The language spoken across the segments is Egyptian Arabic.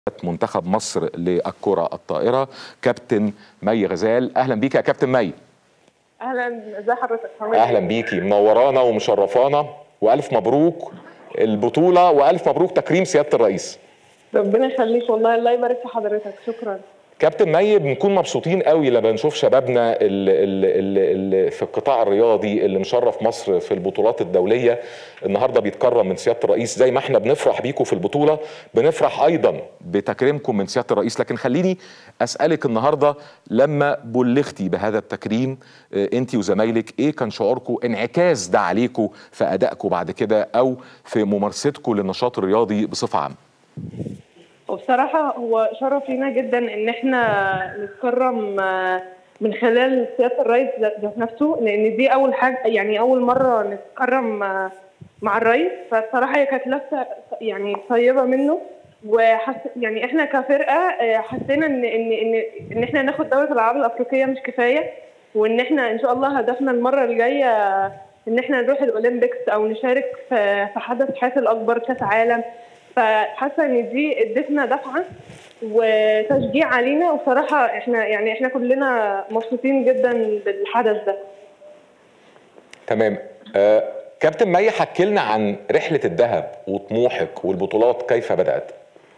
منتخب مصر للكرة الطائرة كابتن مي غزال أهلا بيك يا كابتن مي اهلا ازي حضرتك عامل إيه؟ أهلا بيكي منورانا ومشرفانا وألف مبروك البطولة وألف مبروك تكريم سيادة الرئيس ربنا يخليك والله الله يبارك في حضرتك شكرا كابتن مي بنكون مبسوطين قوي لما نشوف شبابنا اللي في القطاع الرياضي اللي مشرف مصر في البطولات الدوليه النهارده بيتكرم من سياده الرئيس زي ما احنا بنفرح بيكم في البطوله بنفرح ايضا بتكريمكم من سياده الرئيس لكن خليني اسالك النهارده لما بلغتي بهذا التكريم انت وزمايلك ايه كان شعوركم انعكاس ده عليكم في ادائكم بعد كده او في ممارستكم للنشاط الرياضي بصفه عامه وبصراحه هو شرف لينا جدا ان احنا نتكرم من خلال سياده الرئيس ذات نفسه لان دي اول حاجه يعني اول مره نتكرم مع الرئيس فبصراحه هي كانت لفته يعني طيبه منه وحس يعني احنا كفرقه حسينا ان ان ان ان احنا ناخد دوره الالعاب الافريقيه مش كفايه وان احنا ان شاء الله هدفنا المره الجايه ان احنا نروح الاولمبيكس او نشارك في في حدث حياتي الاكبر كاس عالم فحاسه ان دي ادتنا دفعه وتشجيع علينا وصراحه احنا يعني احنا كلنا مبسوطين جدا بالحدث ده تمام آه كابتن مي حكي لنا عن رحله الذهب وطموحك والبطولات كيف بدات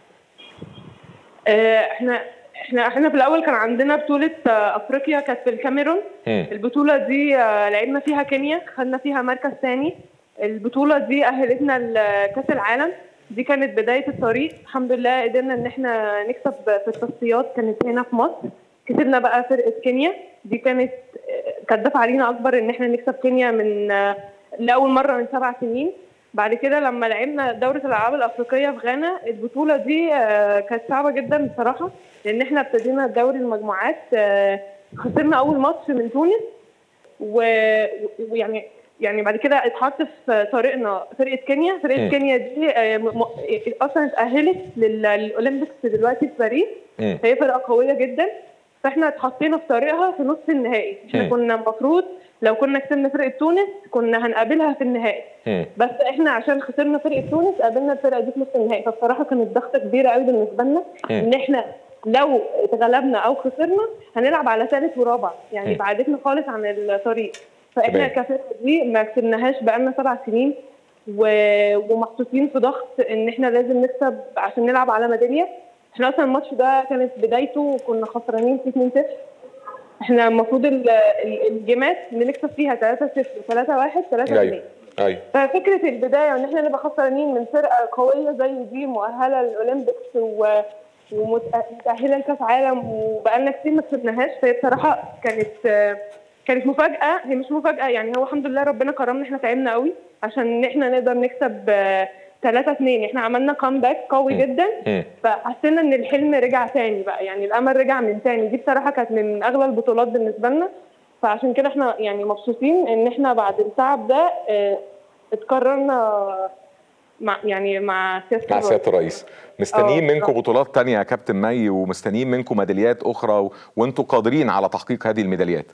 آه احنا احنا احنا في الاول كان عندنا بطوله افريقيا كانت في الكاميرون م. البطوله دي لعبنا فيها كينيا خدنا فيها مركز ثاني البطوله دي اهلتنا لكاس العالم دي كانت بدايه الطريق الحمد لله قدرنا ان احنا نكسب في التصفيات كانت هنا في مصر كسبنا بقى فرقه كينيا دي كانت كانت دفعه علينا اكبر ان احنا نكسب كينيا من لاول مره من سبع سنين بعد كده لما لعبنا دوره الالعاب الافريقيه في غانا البطوله دي كانت صعبه جدا بصراحه لان احنا ابتدينا دوري المجموعات خسرنا اول ماتش من تونس ويعني يعني بعد كده اتحط في طريقنا فرقه كينيا فرقه م. كينيا دي اصلا اتاهلت للاولمبيكس دلوقتي في باريس م. هي فرقه قويه جدا فاحنا اتحطينا في طريقها في نص النهائي احنا م. كنا المفروض لو كنا كسبنا فرقه تونس كنا هنقابلها في النهائي م. بس احنا عشان خسرنا فرقه تونس قابلنا الفرقه دي في نص النهائي فبصراحه كانت ضغطه كبيره قوي بالنسبه لنا ان احنا لو اتغلبنا او خسرنا هنلعب على ثالث ورابع يعني بعدتنا خالص عن الطريق فاحنا كفرقه دي ما كسبناهاش بقالنا سبع سنين و... ومحطوطين في ضغط ان احنا لازم نكسب عشان نلعب على ميداليه احنا اصلا الماتش ده كانت بدايته كنا خسرانين في 2 0 احنا المفروض الجيمات اللي نكسب فيها 3 0 3 1 3 2 ايوه ايوه ففكره البدايه ان احنا نبقى خسرانين من فرقه قويه زي دي مؤهله للاولمبيكس و ومتاهله لكاس عالم وبقالنا كتير ما كسبناهاش فهي بصراحه كانت كانت مفاجاه هي مش مفاجاه يعني هو الحمد لله ربنا كرمنا احنا تعبنا قوي عشان احنا نقدر نكسب 3 2 احنا عملنا كامباك قوي م. جدا م. فحسينا ان الحلم رجع تاني بقى يعني الامل رجع من تاني دي بصراحه كانت من اغلى البطولات بالنسبه لنا فعشان كده احنا يعني مبسوطين ان احنا بعد التعب ده اه اتكررنا مع يعني مع سياده مع سياده الرئيس مستنيين منكم بطولات تانية يا كابتن مي ومستنيين منكم ميداليات اخرى و... وانتم قادرين على تحقيق هذه الميداليات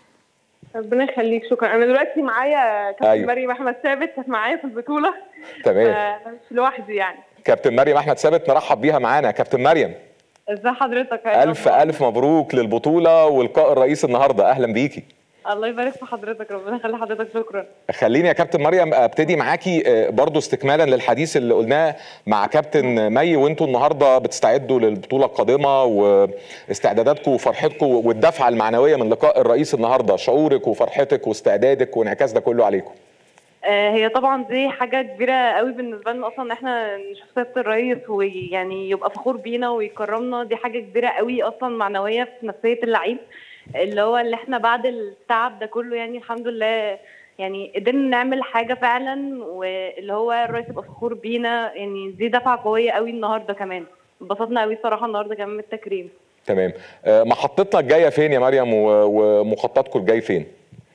ربنا يخليك شكرا انا دلوقتي معايا كابتن أيوة. مريم احمد ثابت كانت معايا في البطوله تمام مش لوحدي يعني كابتن مريم احمد ثابت نرحب بيها معانا كابتن مريم ازي حضرتك الف الف مبروك للبطوله ولقاء الرئيس النهارده اهلا بيكي الله يبارك في حضرتك ربنا يخلي حضرتك شكرا خليني يا كابتن مريم ابتدي معاكي برضو استكمالا للحديث اللي قلناه مع كابتن مي وانتوا النهارده بتستعدوا للبطوله القادمه واستعداداتكم وفرحتكم والدفعه المعنويه من لقاء الرئيس النهارده شعورك وفرحتك واستعدادك وانعكاس ده كله عليكم هي طبعا دي حاجه كبيره قوي بالنسبه لنا اصلا ان احنا نشوف سياده الرئيس ويعني يبقى فخور بينا ويكرمنا دي حاجه كبيره قوي اصلا معنويه في نفسيه اللعيب اللي هو اللي احنا بعد التعب ده كله يعني الحمد لله يعني قدرنا نعمل حاجه فعلا واللي هو الرئيس يبقى فخور بينا يعني دي دفعه قويه قوي النهارده كمان انبسطنا قوي الصراحه النهارده كمان من التكريم تمام محطتنا الجايه فين يا مريم ومخططكم الجاي فين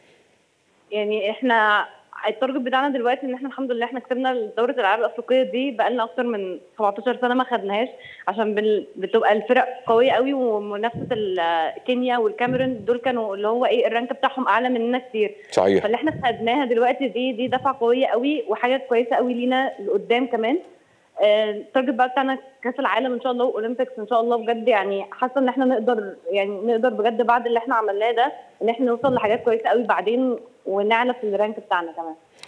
يعني احنا التارجت بتاعنا دلوقتي ان احنا الحمد لله احنا كسبنا دوره الالعاب الافريقيه دي بقى لنا اكتر من 17 سنه ما خدناهاش عشان بال... بتبقى الفرق قويه قوي ومنافسه كينيا والكاميرون دول كانوا اللي هو ايه الرانك بتاعهم اعلى مننا كتير صحيح فاللي احنا خدناها دلوقتي دي دي دفعه قويه قوي وحاجه كويسه قوي لينا لقدام كمان آه، التارجت بقى بتاعنا كاس العالم ان شاء الله واولمبيكس ان شاء الله بجد يعني حاسه ان احنا نقدر يعني نقدر بجد بعد اللي احنا عملناه ده ان احنا نوصل لحاجات كويسه قوي بعدين ونعلى في الرانك بتاعنا كمان